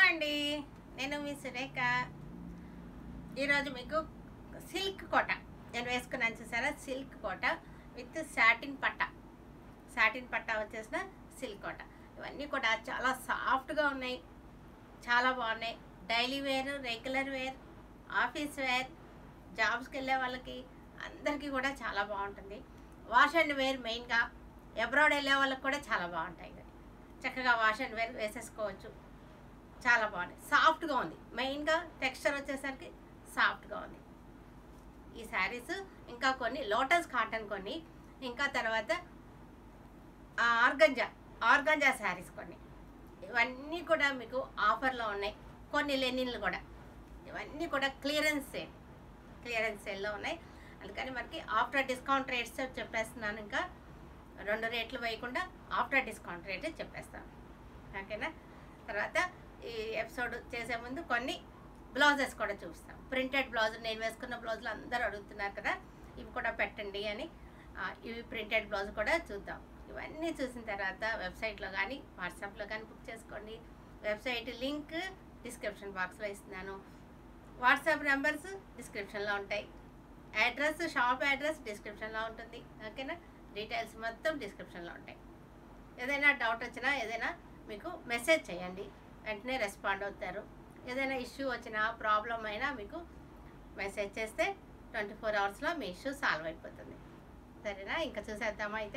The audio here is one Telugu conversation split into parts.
అండి నేను మీ సురేఖ ఈరోజు మీకు సిల్క్ కోట నేను వేసుకున్నాను చూసారా సిల్క్ కోట విత్ సాటిన్ పట్ట సాటిన్ పట్ట వచ్చేసిన సిల్క్ కోట ఇవన్నీ కూడా చాలా సాఫ్ట్గా ఉన్నాయి చాలా బాగున్నాయి daily wear regular wear office wear జాబ్స్కి వెళ్ళే వాళ్ళకి అందరికీ కూడా చాలా బాగుంటుంది వాష్ అండ్ వేర్ మెయిన్గా అబ్రాడ్ వెళ్ళే వాళ్ళకి కూడా చాలా బాగుంటాయి ఇవి. చక్కగా వాష్ అండ్ వేర్ వేసేసుకోవచ్చు చాలా బాగుంది సాఫ్ట్గా ఉంది మెయిన్గా టెక్స్చర్ వచ్చేసరికి సాఫ్ట్గా ఉంది ఈ శారీస్ ఇంకా కొన్ని లోటస్ కాటన్ కొన్ని ఇంకా తర్వాత ఆర్గంజా ఆర్గంజా శారీస్ కొన్ని ఇవన్నీ కూడా మీకు ఆఫర్లో ఉన్నాయి కొన్ని లెనిన్లు కూడా ఇవన్నీ కూడా క్లియరెన్స్ సేల్ క్లియరెన్స్ సేల్లో ఉన్నాయి అందుకని మనకి ఆఫ్టర్ డిస్కౌంట్ రేట్స్ చెప్పేస్తున్నాను ఇంకా రెండు రేట్లు వేయకుండా ఆఫ్టర్ డిస్కౌంట్ రేట్ చెప్పేస్తాను ఓకేనా తర్వాత ఈ ఎపిసోడ్ చేసే ముందు కొన్ని బ్లౌజెస్ కూడా చూస్తాం ప్రింటెడ్ బ్లౌజ్ నేను వేసుకున్న బ్లౌజులు అందరూ అడుగుతున్నారు కదా ఇవి కూడా పెట్టండి అని ఆ, ఇవి ప్రింటెడ్ బ్లౌజ్ కూడా చూద్దాం ఇవన్నీ చూసిన తర్వాత వెబ్సైట్లో కానీ వాట్సాప్లో కానీ బుక్ చేసుకోండి వెబ్సైట్ లింక్ డిస్క్రిప్షన్ బాక్స్లో ఇస్తున్నాను వాట్సాప్ నెంబర్స్ డిస్క్రిప్షన్లో ఉంటాయి అడ్రస్ షాప్ అడ్రస్ డిస్క్రిప్షన్లో ఉంటుంది ఓకేనా డీటెయిల్స్ మొత్తం డిస్క్రిప్షన్లో ఉంటాయి ఏదైనా డౌట్ వచ్చినా ఏదైనా మీకు మెసేజ్ చేయండి వెంటనే రెస్పాండ్ అవుతారు ఏదైనా ఇష్యూ వచ్చినా ప్రాబ్లం అయినా మీకు మెసేజ్ చేస్తే ట్వంటీ ఫోర్ అవర్స్లో మీ ఇష్యూ సాల్వ్ అయిపోతుంది సరేనా ఇంకా చూసేద్దామా అయితే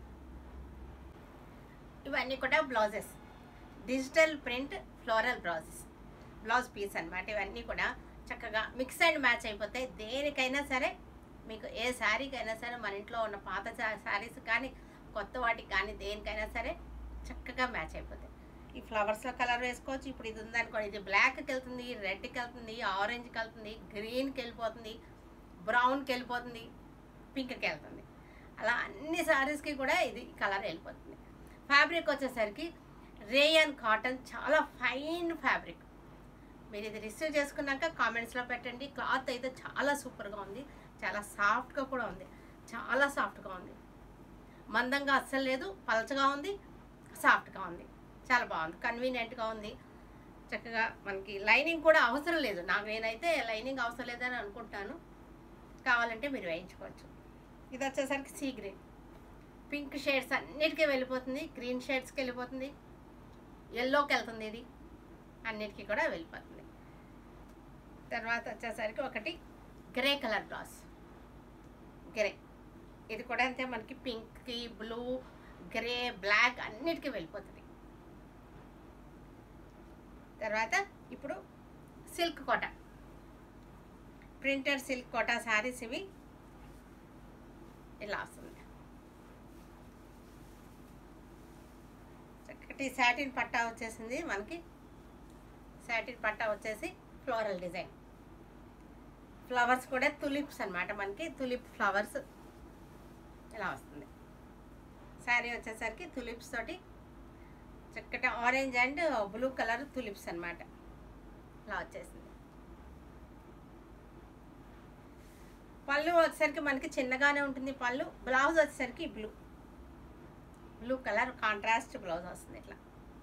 ఇవన్నీ కూడా blouses digital print floral blouses blouse piece అన్నమాట ఇవన్నీ కూడా చక్కగా మిక్స్ అండ్ మ్యాచ్ అయిపోతాయి దేనికైనా సరే మీకు ఏ శారీకైనా సరే మన ఇంట్లో ఉన్న పాత శారీస్ కానీ కొత్త వాటికి కానీ దేనికైనా సరే చక్కగా మ్యాచ్ అయిపోతాయి ఈ ఫ్లవర్స్లో కలర్ వేసుకోవచ్చు ఇప్పుడు ఇది ఉందనుకోండి ఇది బ్లాక్కి వెళ్తుంది రెడ్కి వెళ్తుంది ఆరెంజ్కి వెళ్తుంది గ్రీన్కి వెళ్ళిపోతుంది బ్రౌన్కి వెళ్ళిపోతుంది పింక్కి వెళ్తుంది అలా అన్ని శారీస్కి కూడా ఇది కలర్ వెళ్ళిపోతుంది ఫ్యాబ్రిక్ వచ్చేసరికి రేయన్ కాటన్ చాలా ఫైన్ ఫ్యాబ్రిక్ మీరు ఇది రిసీవ్ చేసుకున్నాక కామెంట్స్లో పెట్టండి క్లాత్ అయితే చాలా సూపర్గా ఉంది చాలా సాఫ్ట్గా కూడా ఉంది చాలా సాఫ్ట్గా ఉంది మందంగా అస్సలు లేదు పలచగా ఉంది సాఫ్ట్గా ఉంది చాలా బాగుంది కన్వీనియంట్గా ఉంది చక్కగా మనకి లైనింగ్ కూడా అవసరం లేదు నాకు నేనైతే లైనింగ్ అవసరం లేదని అనుకుంటాను కావాలంటే మీరు వేయించుకోవచ్చు ఇది వచ్చేసరికి సీ గ్రీన్ పింక్ షేడ్స్ అన్నిటికీ వెళ్ళిపోతుంది గ్రీన్ షేడ్స్కి వెళ్ళిపోతుంది ఎల్లోకి వెళ్తుంది ఇది అన్నిటికీ కూడా వెళ్ళిపోతుంది తర్వాత వచ్చేసరికి ఒకటి గ్రే కలర్ బ్లౌజ్ గ్రే ఇది కూడా అంతే మనకి పింక్కి బ్లూ గ్రే బ్లాక్ అన్నిటికీ వెళ్ళిపోతుంది తర్వాత ఇప్పుడు silk Kota printed silk Kota saris ఇవి ఇలా వస్తుంది చక్కటి సాటిన్ పట్టా వచ్చేసింది మనకి సాటిన్ పట్టా వచ్చేసి ఫ్లోరల్ డిజైన్ ఫ్లవర్స్ కూడా తులిప్స్ అన్నమాట మనకి తులిప్ ఫ్లవర్స్ ఇలా వస్తుంది శారీ వచ్చేసరికి తులిప్స్ తోటి చక్కటి orange and blue colour tulips అన్నమాట ఇలా వచ్చేసింది పళ్ళు వచ్చేసరికి మనకి చిన్నగానే ఉంటుంది పళ్ళు బ్లౌజ్ వచ్చేసరికి blue blue colour contrast blouse వస్తుంది ఇట్లా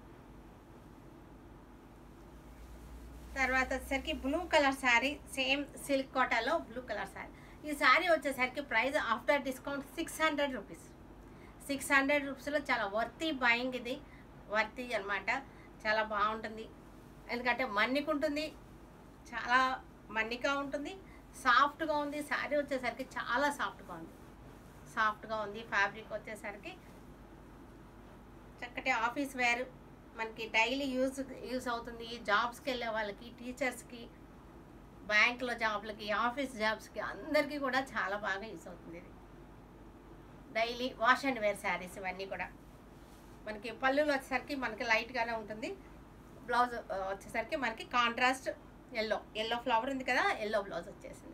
తర్వాత వచ్చేసరికి blue colour sari same silk కోటాలో బ్లూ కలర్ శారీ ఈ శారీ వచ్చేసరికి price after discount six hundred rupees six hundred రూపీస్లో చాలా వర్తీ బయింగ్ ఇది వర్తీ అనమాట చాలా బాగుంటుంది ఎందుకంటే మన్నిక ఉంటుంది చాలా మన్నిక ఉంటుంది సాఫ్ట్గా ఉంది శారీ వచ్చేసరికి చాలా సాఫ్ట్గా ఉంది సాఫ్ట్గా ఉంది ఫ్యాబ్రిక్ వచ్చేసరికి చక్కటి ఆఫీస్ వేర్ మనకి డైలీ యూజ్ యూజ్ అవుతుంది జాబ్స్కి వెళ్ళే వాళ్ళకి టీచర్స్కి బ్యాంక్లో జాబ్లకి ఆఫీస్ జాబ్స్కి అందరికీ కూడా చాలా బాగా యూజ్ అవుతుంది ఇది daily wash and wear saris ఇవన్నీ కూడా మనకి పళ్ళులు వచ్చేసరికి మనకి లైట్గానే ఉంటుంది బ్లౌజ్ ఆ, వచ్చేసరికి మనకి కాంట్రాస్ట్ ఎల్లో ఎల్లో ఫ్లవర్ ఉంది కదా ఎల్లో బ్లౌజ్ వచ్చేసింది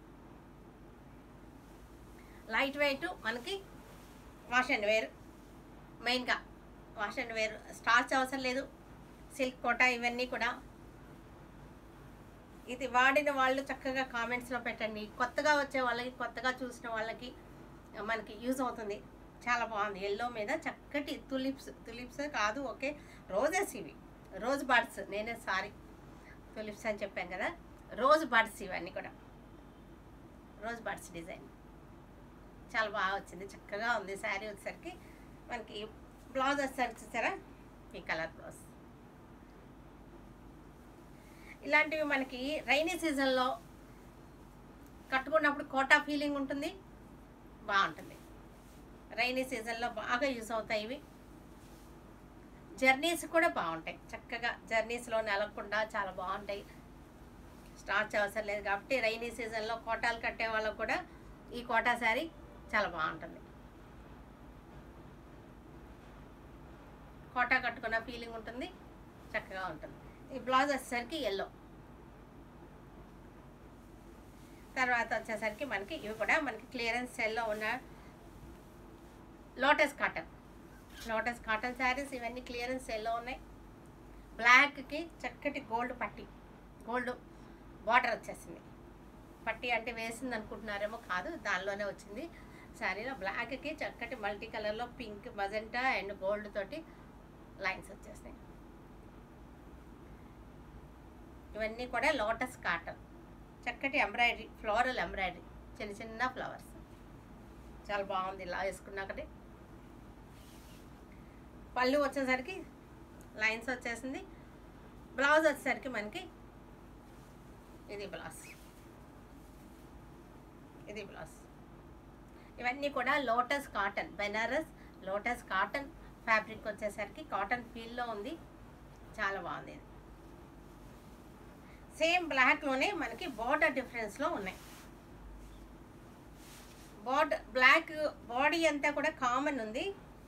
లైట్ వెయిట్ మనకి వాష్ అండ్ వేర్ మెయిన్గా వాష్ అండ్ వేర్ స్టార్చ్ అవసరం లేదు సిల్క్ కోట ఇవన్నీ కూడా ఇది వాడిన వాళ్ళు చక్కగా కామెంట్స్లో పెట్టండి కొత్తగా వచ్చే వాళ్ళకి కొత్తగా చూసిన వాళ్ళకి మనకి యూజ్ అవుతుంది చాలా బాగుంది ఎల్లో మీద చక్కటి తులిప్స్ తులిప్స్ కాదు ఓకే రోజెస్ ఇవి రోజ్ బర్డ్స్ నేనే సారీ తులిప్స్ అని చెప్పాం కదా రోజ్ బడ్స్ ఇవన్నీ కూడా రోజ్ బడ్స్ డిజైన్ చాలా బాగా వచ్చింది చక్కగా ఉంది శారీ వచ్చేసరికి మనకి బ్లౌజ్ వచ్చేసరికి చూసారా ఈ కలర్ బ్లౌజ్ ఇలాంటివి మనకి రైనీ సీజన్లో కట్టుకున్నప్పుడు కోటా ఫీలింగ్ ఉంటుంది బాగుంటుంది రైనీ సీజన్లో బాగా యూస్ అవుతాయి ఇవి జర్నీస్ కూడా బాగుంటాయి చక్కగా జర్నీస్లో నెలకుండా చాలా బాగుంటాయి స్టార్చ్ అవసరం లేదు కాబట్టి రైనీ సీజన్లో కోటాలు కట్టే వాళ్ళకు కూడా ఈ కోటా శారీ చాలా బాగుంటుంది కోటా కట్టుకున్న ఫీలింగ్ ఉంటుంది చక్కగా ఉంటుంది ఈ బ్లౌజ్ వచ్చేసరికి ఎల్లో తర్వాత వచ్చేసరికి మనకి ఇవి కూడా మనకి క్లియరెన్స్ సెల్లో ఉన్న lotus cotton lotus cotton saris ఇవన్నీ క్లియరెన్స్ సెల్లో ఉన్నాయి బ్లాక్కి చక్కటి గోల్డ్ పట్టి గోల్డ్ బార్డర్ వచ్చేసింది పట్టి అంటే వేసింది అనుకుంటున్నారేమో కాదు దానిలోనే వచ్చింది శారీలో బ్లాక్కి చక్కటి మల్టీ కలర్లో పింక్ మజెంటా అండ్ గోల్డ్ తోటి లైన్స్ వచ్చేసినాయి ఇవన్నీ కూడా లోటస్ కాటన్ చక్కటి ఎంబ్రాయిడరీ ఫ్లోరల్ ఎంబ్రాయిడరీ చిన్న చిన్న ఫ్లవర్స్ చాలా బాగుంది ఇలా వేసుకున్నాకటి పళ్ళు వచ్చేసరికి లైన్స్ వచ్చేసింది బ్లౌజ్ వచ్చేసరికి మనకి ఇది బ్లౌజ్ ఇది బ్లౌజ్ ఇవన్నీ కూడా lotus cotton Banaras lotus cotton fabric వచ్చేసరికి కాటన్ ఫీల్లో ఉంది చాలా బాగుంది ఇది సేమ్ బ్లాక్లోనే మనకి బార్డర్ డిఫరెన్స్లో ఉన్నాయి బార్డర్ బ్లాక్ బాడీ అంతా కూడా కామన్ ఉంది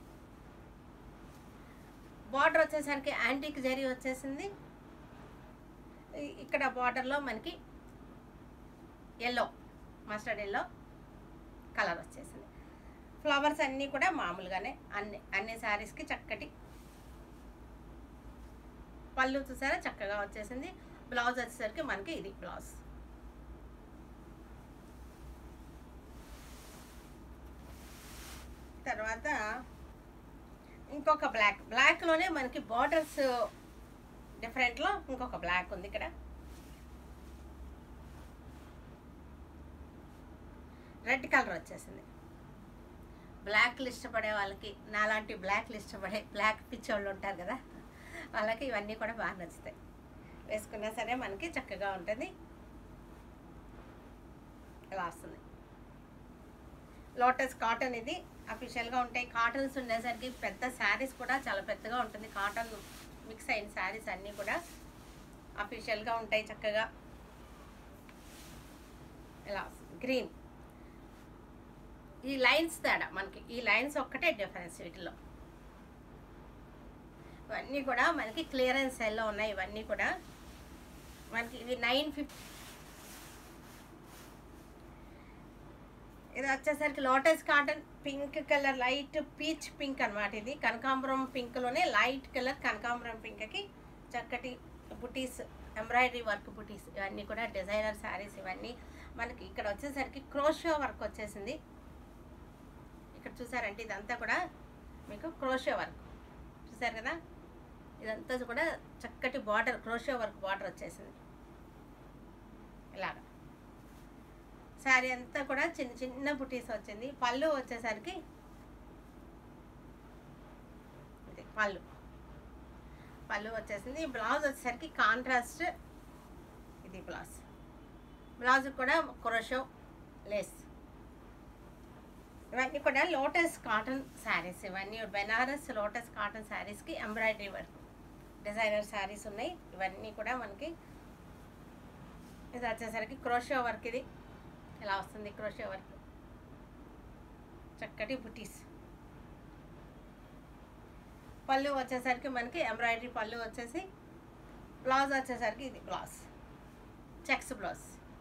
బార్డర్ వచ్చేసరికి యాంటిక్ జరీ వచ్చేసింది ఇ- ఇక్కడ బార్డర్లో మనకి ఎల్లో మస్టర్డ్ ఎల్లో కలర్ వచ్చేసింది ఫ్లవర్స్ అన్నీ కూడా మామూలుగానే అన్ని అన్ని శారీస్కి చక్కటి పళ్ళు చూసారా చక్కగా వచ్చేసింది బ్లౌజ్ వచ్చేసరికి మనకి ఇది బ్లౌజ్ తర్వాత ఇంకొక బ్లాక్ బ్లాక్లోనే మనకి బార్డర్స్ డిఫరెంట్లో ఇంకొక బ్లాక్ ఉంది ఇక్కడ రెడ్ కలర్ వచ్చేసింది బ్లాక్లు ఇష్టపడే వాళ్ళకి నాలాంటి బ్లాక్లు ఇష్టపడే బ్లాక్ పిచ్చోళ్ళు ఉంటారు కదా వాళ్ళకి ఇవన్నీ కూడా బాగా నచ్చుతాయి వేసుకున్నా సరే మనకి చక్కగా ఉంటుంది ఇలా వస్తుంది లోటస్ కాటన్ ఇది అఫీషియల్గా ఉంటాయి కాటన్స్ ఉండేసరికి పెద్ద శారీస్ కూడా చాలా పెద్దగా ఉంటుంది కాటన్ మిక్స్ అయిన శారీస్ అన్నీ కూడా అఫీషియల్గా ఉంటాయి చక్కగా ఇలా గ్రీన్ ఈ లైన్స్ తేడా మనకి ఈ లైన్స్ ఒక్కటే డిఫరెన్స్ వీటిలో ఇవన్నీ కూడా మనకి క్లియరెన్స్ సెల్లో ఉన్నాయి ఇవన్నీ కూడా మనకి ఇవి నైన్ ఫిఫ్టీ ఇది వచ్చేసరికి lotus cotton pink colour light peach pink అన్నమాట ఇది కనకాంబరం పింక్లోనే లైట్ కలర్ కనకాంబరం పింక్కి చక్కటి బుటీస్ ఎంబ్రాయిడరీ వర్క్ బుటీస్ ఇవన్నీ కూడా డిజైనర్ శారీస్ ఇవన్నీ మనకి ఇక్కడ వచ్చేసరికి క్రోషో వర్క్ వచ్చేసింది ఇక్కడ చూసారంటే ఇదంతా కూడా మీకు క్రోషో వర్క్ చూసారు కదా ఇదంతా కూడా చక్కటి బార్డర్ క్రోషో వర్క్ బార్డర్ వచ్చేసింది ఇలాగా శారీ అంతా కూడా చిన్న చిన్న బుటీస్ వచ్చింది పళ్ళు వచ్చేసరికి ఇది పళ్ళు పళ్ళు వచ్చేసింది బ్లౌజ్ వచ్చేసరికి కాంట్రాస్ట్ ఇది బ్లౌజ్ బ్లౌజ్ కూడా క్రోషో లేస్ ఇవన్నీ కూడా లోటస్ కాటన్ శారీస్ ఇవన్నీ బెనారస్ లోటస్ కాటన్ శారీస్కి ఎంబ్రాయిడరీ వర్క్ డిజైనర్ శారీస్ ఉన్నాయి ఇవన్నీ కూడా మనకి ఇది వచ్చేసరికి క్రోషో వర్క్ ఇది ఇలా వస్తుంది క్రోషో వర్క్ చక్కటి బుటీస్ పళ్ళు వచ్చేసరికి మనకి ఎంబ్రాయిడరీ పళ్ళు వచ్చేసి బ్లౌజ్ వచ్చేసరికి ఇది బ్లౌజ్ చెక్స్ బ్లౌజ్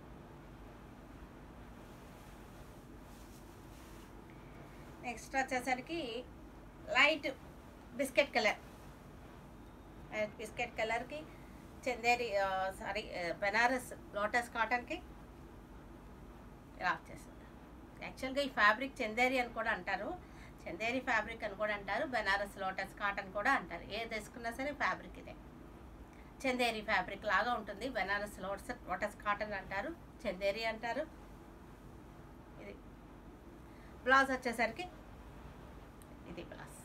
నెక్స్ట్ వచ్చేసరికి లైట్ బిస్కెట్ కలర్ బిస్కెట్ కలర్కి చందేరి సారీ బెనారస్ లోటస్ కాటన్కి ఇలా వచ్చేసింది యాక్చువల్గా ఈ ఫ్యాబ్రిక్ చందేరి అని కూడా అంటారు చందేరి ఫ్యాబ్రిక్ అని కూడా అంటారు బెనారస్ లోటస్ కాటన్ కూడా అంటారు ఏది వేసుకున్నా సరే ఫ్యాబ్రిక్ ఇదే చందేరి ఫ్యాబ్రిక్ లాగా ఉంటుంది బెనారస్ లోటస్ లోటస్ కాటన్ అంటారు చందేరి అంటారు ఇది బ్లౌజ్ వచ్చేసరికి ఇది బ్లౌజ్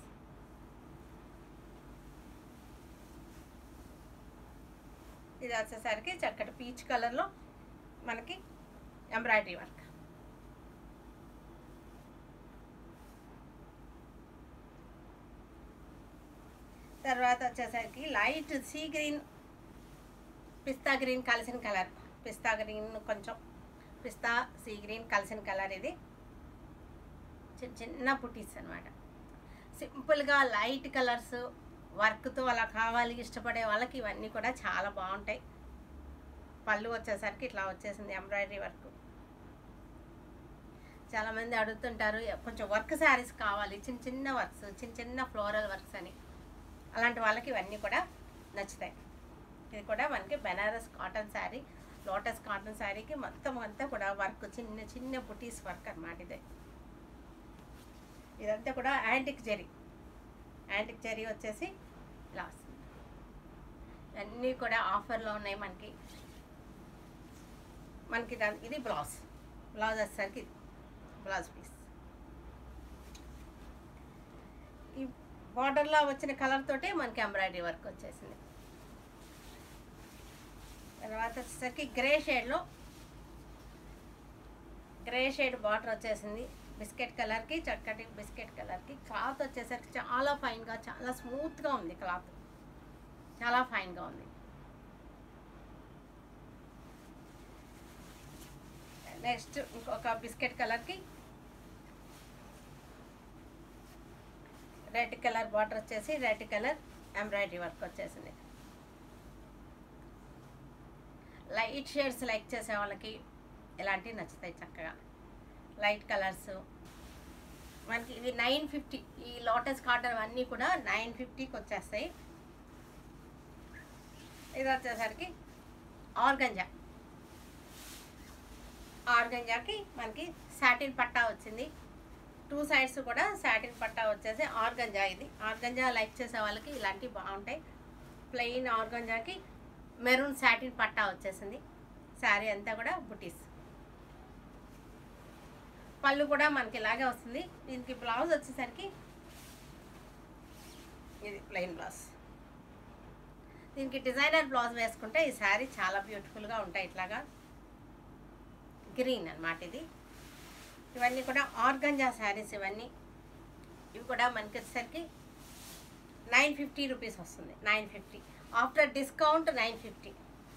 ఇది వచ్చేసరికి చక్కటి పీచ్ కలర్లో మనకి ఎంబ్రాయిడరీ వర్క్ తర్వాత వచ్చేసరికి light sea green pista green కలిసిన కలర్ పిస్తా గ్రీన్ కొంచెం పిస్తా సీ గ్రీన్ కలిసిన కలర్ ఇది చిన్న చిన్న పుట్టీస్ అనమాట సింపుల్గా లైట్ కలర్స్ వర్క్తో అలా కావాలి ఇష్టపడే వాళ్ళకి ఇవన్నీ కూడా చాలా బాగుంటాయి పళ్ళు వచ్చేసరికి ఇట్లా వచ్చేసింది ఎంబ్రాయిడరీ వర్క్ చాలామంది అడుగుతుంటారు కొంచెం వర్క్ శారీస్ కావాలి చిన్న చిన్న వర్క్స్ చిన్న చిన్న ఫ్లోరల్ వర్క్స్ అని అలాంటి వాళ్ళకి ఇవన్నీ కూడా నచ్చుతాయి ఇది కూడా మనకి Banaras cotton sari lotus cotton శారీకి మొత్తం అంతా కూడా వర్క్ చిన్న చిన్న బుటీస్ వర్క్ అనమాట ఇదే ఇదంతా కూడా యాంటిక్ జెరీ యాంటిక్ జెరీ వచ్చేసి ఇలా వస్తుంది అన్నీ కూడా ఆఫర్లో ఉన్నాయి మనకి మనకి దాని ఇది బ్లౌజ్ బ్లౌజ్ వచ్చేసరికి ఇది బ్లౌజ్ పీస్ ఈ బార్డర్లో వచ్చిన కలర్ తోటే మనకి ఎంబ్రాయిడరీ వర్క్ వచ్చేసింది తర్వాత వచ్చేసరికి గ్రే షేడ్లో గ్రే షేడ్ బార్డర్ వచ్చేసింది బిస్కెట్ కలర్కి చక్కటి బిస్కెట్ కలర్కి క్లాత్ వచ్చేసరికి చాలా ఫైన్గా చాలా స్మూత్గా ఉంది క్లాత్ చాలా ఫైన్గా ఉంది నెక్స్ట్ ఇంకొక బిస్కెట్ కలర్కి రెడ్ కలర్ బార్డర్ వచ్చేసి రెడ్ కలర్ ఎంబ్రాయిడరీ వర్క్ వచ్చేసింది లైట్ షేడ్స్ లైక్ చేసే వాళ్ళకి ఇలాంటివి నచ్చుతాయి చక్కగా లైట్ కలర్స్ మనకి ఇవి నైన్ ఫిఫ్టీ ఈ లోటస్ కాటన్ అన్నీ కూడా నైన్ ఫిఫ్టీకి వచ్చేస్తాయి ఇది వచ్చేసరికి ఆర్గంజా ఆర్గంజాకి మనకి సాటిన్ పట్టా వచ్చింది టూ సైడ్స్ కూడా సాటిన్ పట్టా వచ్చేసి ఆర్గంజా ఇది ఆర్గంజా లైక్ చేసే వాళ్ళకి ఇలాంటివి బాగుంటాయి ప్లెయిన్ ఆర్గంజాకి మెరూన్ సాటిన్ పట్టా వచ్చేసింది శారీ అంతా కూడా బుటీస్ పళ్ళు కూడా మనకి ఇలాగే వస్తుంది దీనికి బ్లౌజ్ వచ్చేసరికి ఇది ప్లెయిన్ బ్లౌజ్ దీనికి డిజైనర్ బ్లౌజ్ వేసుకుంటే ఈ శారీ చాలా బ్యూటిఫుల్గా ఉంటాయి ఇట్లాగా గ్రీన్ అన్నమాట ఇది ఇవన్నీ కూడా ఆర్గంజా శారీస్ ఇవన్నీ ఇవి కూడా మనకి వచ్చేసరికి నైన్ ఫిఫ్టీ రూపీస్ వస్తుంది nine fifty after discount nine fifty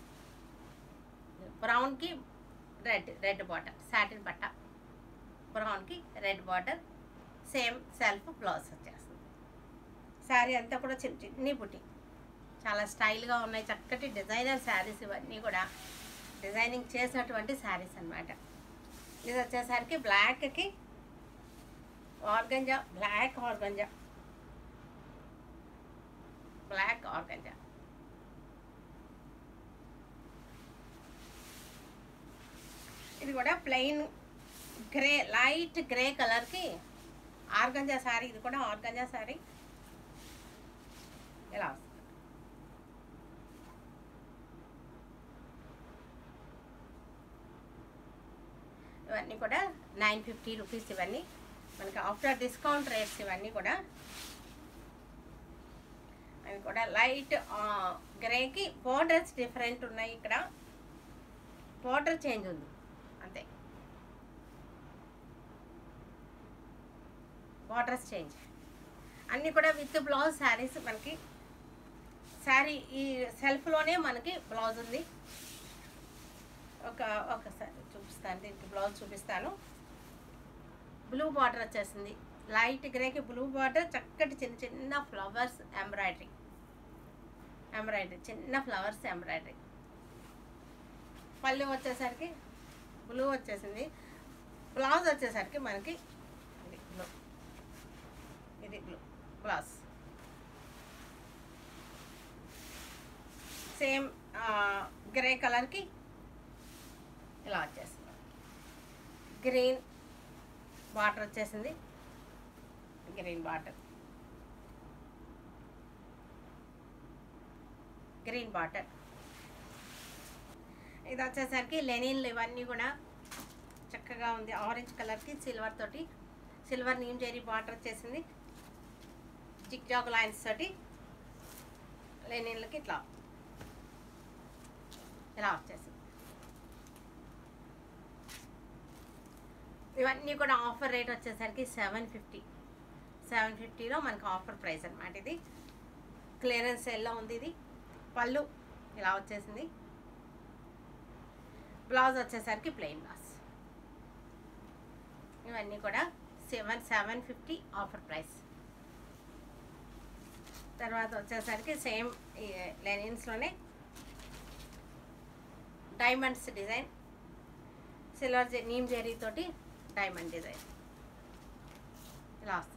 బ్రౌన్కి రెడ్ రెడ్ బార్డర్ సాటిన్ పట్ట బ్రౌన్కి red border same self blouse వచ్చేస్తుంది శారీ అంతా కూడా చిన్న చిన్ని బుట్టి చాలా స్టైల్గా ఉన్నాయి చక్కటి డిజైనర్ శారీస్ ఇవన్నీ కూడా డిజైనింగ్ చేసినటువంటి శారీస్ అన్నమాట ఇది వచ్చేసరికి బ్లాక్కి organza black organza black organza ఇది కూడా ప్లెయిన్ గ్రే లైట్ గ్రే కలర్కి ఆర్గంజా శారీ ఇది కూడా ఆర్గంజా శారీ ఇలా వస్తుంది ఇవన్నీ కూడా నైన్ ఫిఫ్టీ రూపీస్ ఇవన్నీ మనకి ఆఫ్టర్ డిస్కౌంట్ రేట్స్ ఇవన్నీ కూడా అవి కూడా లైట్ గ్రేకి బోర్డర్స్ డిఫరెంట్ ఉన్నాయి ఇక్కడ బోర్డర్ చేంజ్ ఉంది అంతే బార్డర్స్ చేంజ్ అన్నీ కూడా విత్ బ్లౌజ్ శారీస్ మనకి శారీ ఈ సెల్ఫ్లోనే మనకి బ్లౌజ్ ఉంది ఒక ఒకసారి చూపిస్తాను దీనికి బ్లౌజ్ చూపిస్తాను బ్లూ బార్డర్ వచ్చేసింది లైట్ గ్రేకి బ్లూ బార్డర్ చక్కటి చిన్న చిన్న ఫ్లవర్స్ ఎంబ్రాయిడరీ ఎంబ్రాయిడరీ చిన్న ఫ్లవర్స్ ఎంబ్రాయిడరీ పళ్ళు వచ్చేసరికి బ్లూ వచ్చేసింది బ్లౌజ్ వచ్చేసరికి మనకి ఇది బ్లూ ఇది బ్లూ బ్లౌజ్ సేమ్ గ్రే కలర్కి ఇలా వచ్చేసింది గ్రీన్ వాటర్ వచ్చేసింది గ్రీన్ వాటర్ గ్రీన్ బాటర్ ఇది వచ్చేసరికి లెనిన్లు ఇవన్నీ కూడా చక్కగా ఉంది ఆరెంజ్ కలర్కి సిల్వర్ తోటి సిల్వర్ నీమ్ జెరీ బాటర్ వచ్చేసింది జిగ్ జాగ్ లైన్స్ తోటి లెనిన్లకి ఇట్లా ఇలా వచ్చేసింది ఇవన్నీ కూడా ఆఫర్ రేట్ వచ్చేసరికి సెవెన్ ఫిఫ్టీ సెవెన్ ఫిఫ్టీలో మనకు ఆఫర్ ప్రైస్ అనమాట ఇది క్లియరెన్స్ సెల్లో ఉంది ఇది పళ్ళు ఇలా వచ్చేసింది బ్లౌజ్ వచ్చేసరికి ప్లెయిన్ బ్లౌజ్ ఇవన్నీ కూడా seven seven fifty offer price తర్వాత వచ్చేసరికి సేమ్ లెనిన్స్లోనే డైమండ్స్ డిజైన్ సిల్వర్ జె నీమ్ జెరీ తోటి డైమండ్ డిజైన్ ఇలా వస్తుంది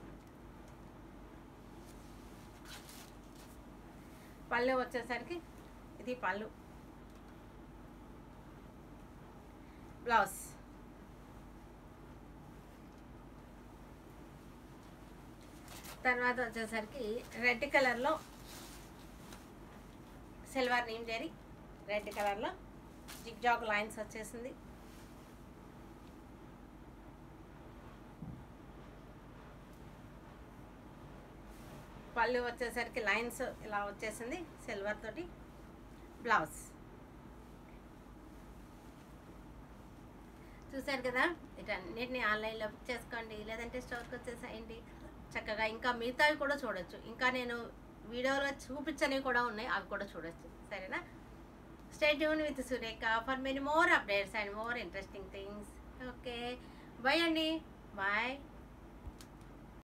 పళ్ళు వచ్చేసరికి ఇది పళ్ళు బ్లౌజ్ తర్వాత వచ్చేసరికి రెడ్ కలర్లో సిల్వర్ నీమ్ జరీ రెడ్ కలర్లో జిగ్ జాగ్ లైన్స్ వచ్చేసింది పళ్ళు వచ్చేసరికి లైన్స్ ఇలా వచ్చేసింది సిల్వర్ తోటి బ్లౌజ్ చూసారు కదా వీటన్నిటిని ఆన్లైన్లో బుక్ చేసుకోండి లేదంటే స్టోర్కి వచ్చేసేయండి చక్కగా ఇంకా మిగతావి కూడా చూడొచ్చు ఇంకా నేను వీడియోలో చూపించనివి కూడా ఉన్నాయి అవి కూడా చూడొచ్చు సరేనా stay tune with Surekha for many more updates and more interesting things okay bye అండి బాయ్